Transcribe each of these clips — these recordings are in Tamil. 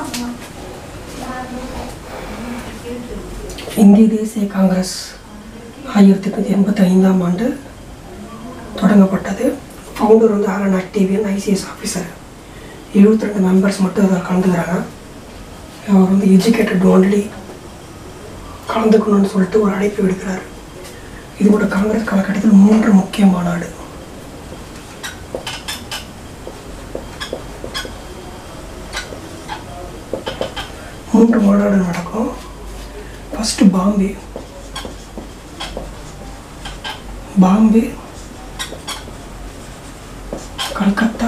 இந்திய தேசிய காங்கிரஸ் ஆயிரத்தி எட்நூற்றி எண்பத்தி ஐந்தாம் ஆண்டு தொடங்கப்பட்டது ஃபவுண்டர் வந்து ஆலன் ஆக்டிவியன் ஐசிஎஸ் ஆஃபீஸர் எழுபத்தி ரெண்டு மெம்பர்ஸ் மட்டும் அதில் கலந்துக்கிறாங்க அவர் வந்து எஜுகேட்டட் ஒன்லி கலந்துக்கணும்னு சொல்லிட்டு ஒரு அழைப்பு விடுக்கிறார் இது கூட காங்கிரஸ் காலகட்டத்தில் மூன்று முக்கிய மாநாடு மூன்று மாநாடு நடக்கும் ஃபஸ்ட்டு பாம்பே பாம்பே கல்கத்தா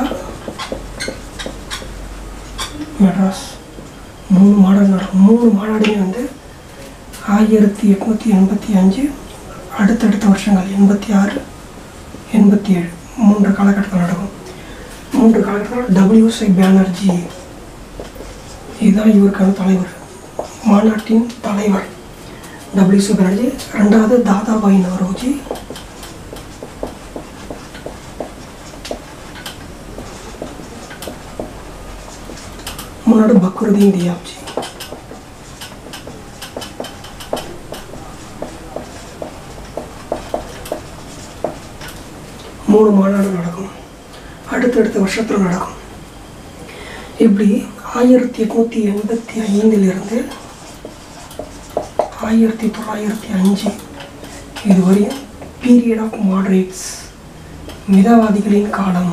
மெட்ராஸ் மூணு மாநாடு நடக்கும் மூணு மாநாடுமே வந்து ஆயிரத்தி எட்நூற்றி எண்பத்தி அஞ்சு அடுத்தடுத்த வருஷங்கள் எண்பத்தி ஆறு எண்பத்தி ஏழு மூன்று காலகட்டத்தில் நடக்கும் மூன்று காலகட்டத்தில் டபிள்யூசி பேனர்ஜி இதுதான் இவருக்கான தலைவர் மாநாட்டின் தலைவர் டபிள்யூசி பானர்ஜி ரெண்டாவது தாதாபாய் நவரோஜி முன்னாடி பக்ருதீன் தியாப்ஜி மூணு மாநாடு நடக்கும் அடுத்தடுத்த வருஷத்தில் நடக்கும் இப்படி ஆயிரத்தி எட்நூற்றி எண்பத்தி ஐந்திலிருந்து ஆயிரத்தி தொள்ளாயிரத்தி அஞ்சு இதுவரையும் பீரியட் ஆஃப் மாடரேட்ஸ் மிதவாதிகளின் காலம்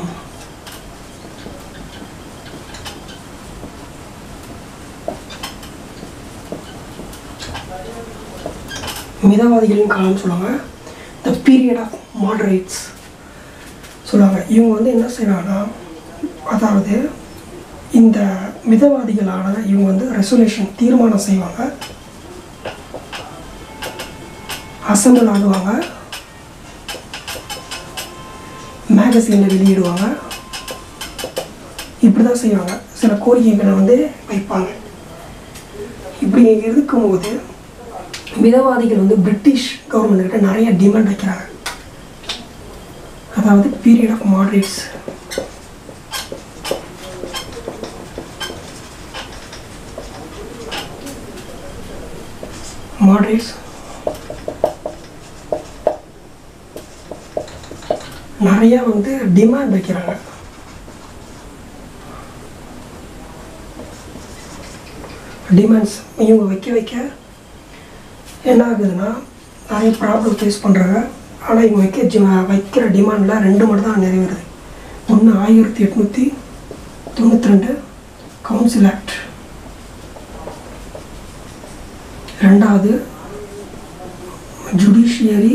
மிதவாதிகளின் காலம்னு சொல்லுவாங்க த பீரியட் ஆஃப் மாடரேட்ஸ் சொல்லுவாங்க இவங்க வந்து என்ன செய்வாங்கன்னா அதாவது இந்த மிதவாதிகளான இவங்க வந்து ரெசல்யூஷன் தீர்மானம் செய்வாங்க அசம்பிள் ஆடுவாங்க மேகசீனில் வெளியிடுவாங்க இப்படி தான் செய்வாங்க சில கோரிக்கைகளை வந்து வைப்பாங்க இப்படி இருக்கும்போது மிதவாதிகள் வந்து பிரிட்டிஷ் கவர்மெண்ட் கிட்ட நிறைய டிமாண்ட் வைக்கிறாங்க அதாவது பீரியட் ஆஃப் மாடரேட்ஸ் மாடரேட்ஸ் நிறைய வந்து டிமாண்ட் வைக்கிறாங்க டிமாண்ட்ஸ் இவங்க வைக்க வைக்க என்ன ஆகுதுன்னா நிறைய ப்ராப்ளம் ஃபேஸ் பண்ணுறாங்க ஆனால் இவங்க வைக்க ஜி வைக்கிற டிமாண்டில் ரெண்டு மட்டும் தான் நிறைவேறுது ஒன்று ஆயிரத்தி எட்நூற்றி தொண்ணூற்றி ரெண்டு கவுன்சில் ஆக்ட் ரெண்டாவது ஜுடிஷியரி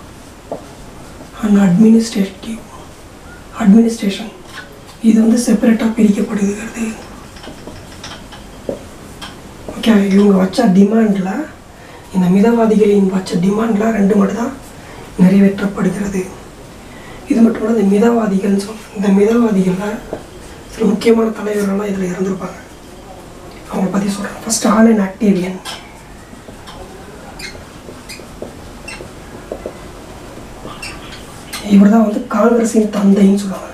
அண்ட் அட்மினிஸ்ட்ரேட்டிவ் அட்மினிஸ்ட்ரேஷன் இது வந்து செப்பரேட்டாக பிரிக்கப்படுகிறது ஓகே இவங்க வச்ச டிமாண்டில் இந்த மிதவாதிகளின் வச்ச டிமாண்டில் ரெண்டு மட்டும் தான் நிறைவேற்றப்படுகிறது இது மட்டும் இல்லை இந்த மிதவாதிகள்னு சொல் இந்த மிதவாதிகளில் சில முக்கியமான தலைவர்கள்லாம் இதில் இருந்திருப்பாங்க அவங்கள பற்றி சொல்கிறேன் ஃபர்ஸ்ட் ஆலன் ஆக்டேவியன் இவர் தான் வந்து காங்கிரஸின் தந்தைன்னு சொல்லுவாங்க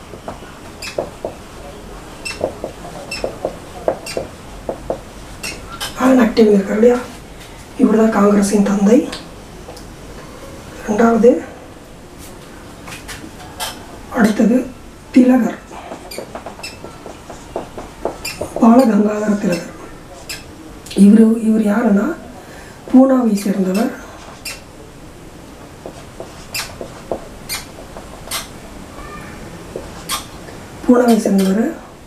ஆலன் ஆக்டேவியன் இருக்கார் இல்லையா இவர் தான் காங்கிரஸின் தந்தை ரெண்டாவது அடுத்தது திலகர் பாலகங்காதர திலகர் இவர் இவர் யாருன்னா பூனாவை சேர்ந்தவர் பூனாவை சேர்ந்தவர்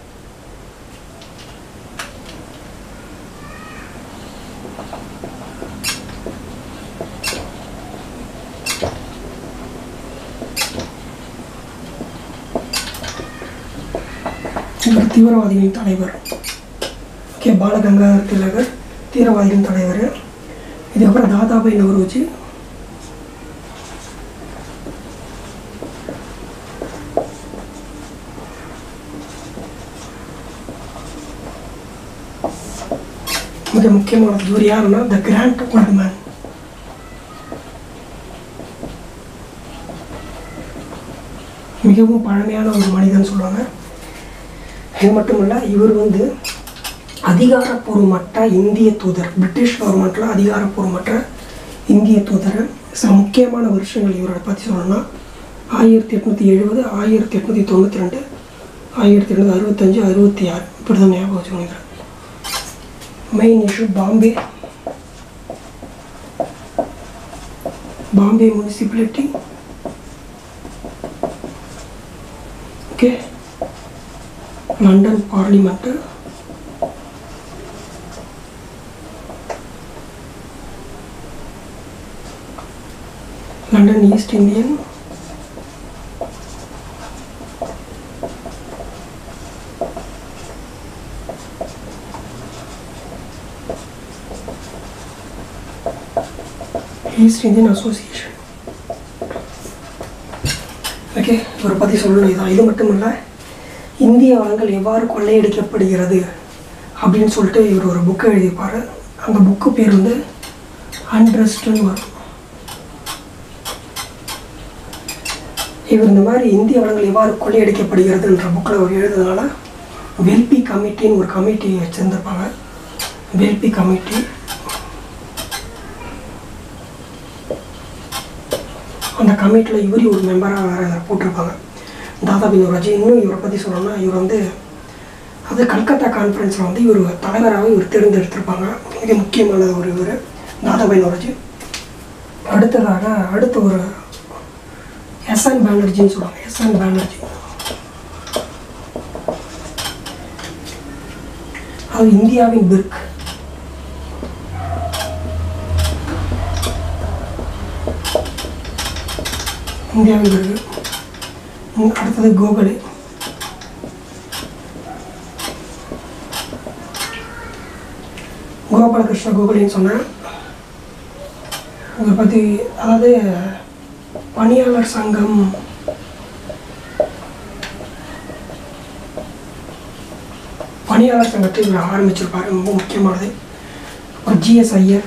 இவர் தீவிரவாதிகளின் தலைவர் ஓகே பாலகங்காதர திலகர் தீவிரவாதிகளின் தலைவர் இதுக்கப்புறம் தாதாபாய் நவரோஜி மிக முக்கியமானது இவர் யாருன்னா த கிராண்ட் ஓல்ட் மேன் மிகவும் பழமையான ஒரு மனிதன் சொல்லுவாங்க இது மட்டும் இல்லை இவர் வந்து அதிகாரப்பூர்வமற்ற இந்திய தூதர் பிரிட்டிஷ் கவர்மெண்ட்டில் அதிகாரப்பூர்வமற்ற இந்திய தூதர் சில முக்கியமான வருஷங்கள் இவரை பற்றி சொல்லணும்னா ஆயிரத்தி எட்நூற்றி எழுபது ஆயிரத்தி எட்நூற்றி தொண்ணூற்றி ரெண்டு ஆயிரத்தி எட்நூற்றி அறுபத்தஞ்சு அறுபத்தி ஆறு இப்படி தான் ஞாபகம் வச்சுக்கோங்க main issue Bombay Bombay municipality okay London parliament London East Indian East Indian Association okay இவரை பற்றி சொல்லணும் இதான் இது மட்டும் இல்லை இந்திய வளங்கள் எவ்வாறு கொள்ளையடிக்கப்படுகிறது அப்படின்னு சொல்லிட்டு இவர் ஒரு புக்கை எழுதியிருப்பார் அந்த புக்கு பேர் வந்து அண்ட்ரஸ்ட்னு வரும் இவர் இந்த மாதிரி இந்திய வளங்கள் எவ்வாறு கொள்ளையடிக்கப்படுகிறதுன்ற புக்கில் அவர் எழுதுறதுனால வெல்பி கமிட்டின்னு ஒரு கமிட்டி வச்சுருந்துருப்பாங்க வெல்பி கமிட்டி அந்த கமிட்டியில் இவரி ஒரு மெம்பராக வேறு போட்டிருப்பாங்க தாதா பினோராஜி இன்னும் இவரை பற்றி சொல்லணும்னா இவர் வந்து அது கல்கத்தா கான்ஃபரன்ஸில் வந்து இவர் தலைவராக இவர் தேர்ந்தெடுத்திருப்பாங்க மிக முக்கியமான ஒரு இவர் தாதா பினோராஜி அடுத்ததாக அடுத்த ஒரு எஸ்என் பானர்ஜின்னு சொல்லுவாங்க எஸ்என் பானர்ஜி அது இந்தியாவின் பிர்க் இந்தியாவில் இருக்கு ம், அடுத்தது கோகலே கோபாலகிருஷ்ண கோகலேன்னு சொன்னேன் இதை பற்றி அதாவது பணியாளர் சங்கம் பணியாளர் சங்கத்தை இவர் ஆரம்பிச்சிருப்பாரு ரொம்ப முக்கியமானது அப்புறம் ஜிஎஸ் ஐயர்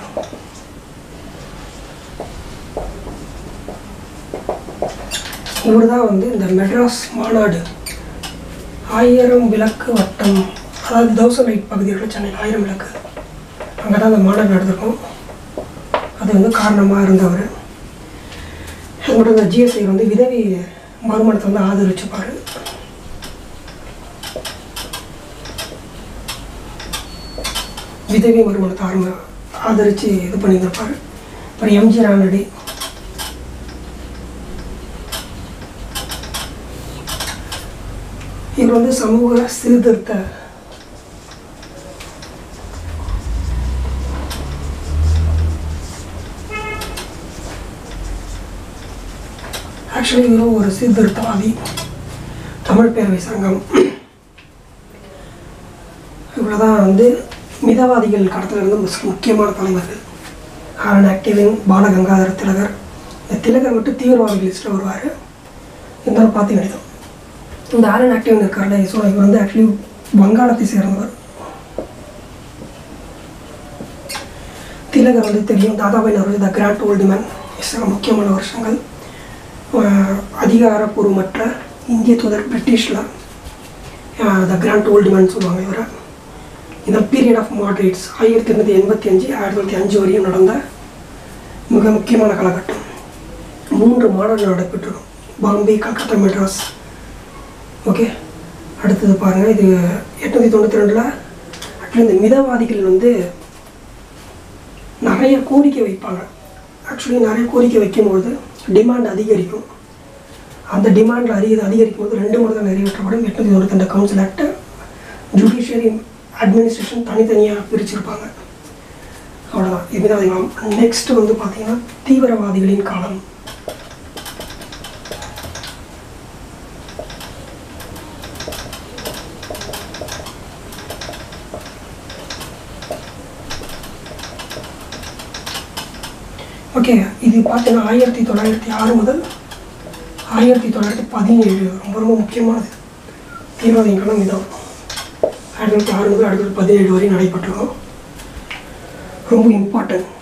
இவர் தான் வந்து இந்த மெட்ராஸ் மாநாடு ஆயிரம் விளக்கு வட்டம் அதாவது தௌசண்ட் லைட் பகுதிகளில் சென்னை ஆயிரம் விளக்கு அங்கே தான் அந்த மாநாடு நடந்திருக்கும் அது வந்து காரணமாக இருந்தவர் அதோட இந்த ஜிஎஸ்ஐ வந்து விதவி மறுமணத்தை வந்து ஆதரிச்சுப்பார் விதவி மறுமணத்தை ஆரம்ப ஆதரித்து இது பண்ணியிருந்திருப்பார் அப்புறம் எம்ஜி ரானடி இவர் வந்து சமூக சீர்திருத்த ஆக்சுவலி இவரும் ஒரு சீர்திருத்தவாதி தமிழ் பேரவை சங்கம் இவ்வளோதான் வந்து மிதவாதிகள் கடத்தில் இருந்து முஸ்- முக்கியமான தலைவர்கள் ஆரன் ஆக்டிவின் பாலகங்காதர திலகர் இந்த திலகர் மட்டும் தீவிரவாதிகள் லிஸ்ட்டில் வருவார் இருந்தாலும் பார்த்து வேண்டியதான் இந்த ஆரன் ஆக்டிவ் இருக்கார்ல ஸோ இவர் வந்து ஆக்சுவலி வங்காளத்தை சேர்ந்தவர் திலகர் வந்து தெரியும் Dadabhai Naoroji the grand old man சில முக்கியமான வருஷங்கள் அஹ், அதிகாரப்பூர்வமற்ற இந்திய தூதர் பிரிட்டிஷில் த கிராண்ட் ஓல்டு மேன் சொல்லுவாங்க இவரை இந்த பீரியட் ஆஃப் மாட்ரேட்ஸ் ஆயிரத்தி எண்ணூற்றி எண்பத்தி அஞ்சு ஆயிரத்தி தொள்ளாயிரத்தி அஞ்சு வரையும் நடந்த மிக முக்கியமான காலகட்டம் மூன்று மாடல் நடைபெற்றிருக்கும் பாம்பே கல்கத்தா மெட்ராஸ் ஓகே அடுத்தது பாருங்கள் இது எட்நூற்றி தொண்ணூற்றி ரெண்டில் ஆக்சுவலி இந்த மிதவாதிகள் வந்து நிறைய கோரிக்கை வைப்பாங்க ஆக்சுவலி நிறைய கோரிக்கை வைக்கும்போது டிமாண்ட் அதிகரிக்கும் அந்த டிமாண்டில் அதிக அதிகரிக்கும் போது ரெண்டு முறை தான் நிறைவேற்றப்படும் எட்நூற்றி தொண்ணூற்றி ரெண்டு கவுன்சில் ஆக்ட் ஜுடிஷியரி அட்மினிஸ்ட்ரேஷன் தனித்தனியாக பிரிச்சிருப்பாங்க அவ்வளோதான் மிதவாதிகள் நெக்ஸ்ட் வந்து பார்த்தீங்கன்னா தீவிரவாதிகளின் காலம் ஓகே இது பார்த்தீங்கன்னா ஆயிரத்தி தொள்ளாயிரத்தி ஆறு முதல் ஆயிரத்தி தொள்ளாயிரத்தி பதினேழு ரொம்ப ரொம்ப முக்கியமானது தீவிரவாதியின் காலம் இதான் ஆயிரத்தி தொள்ளாயிரத்தி ஆறு முதல் ஆயிரத்தி தொள்ளாயிரத்தி பதினேழு வரை நடைபெற்றிருக்கும் ரொம்ப இம்பார்ட்டன்ட்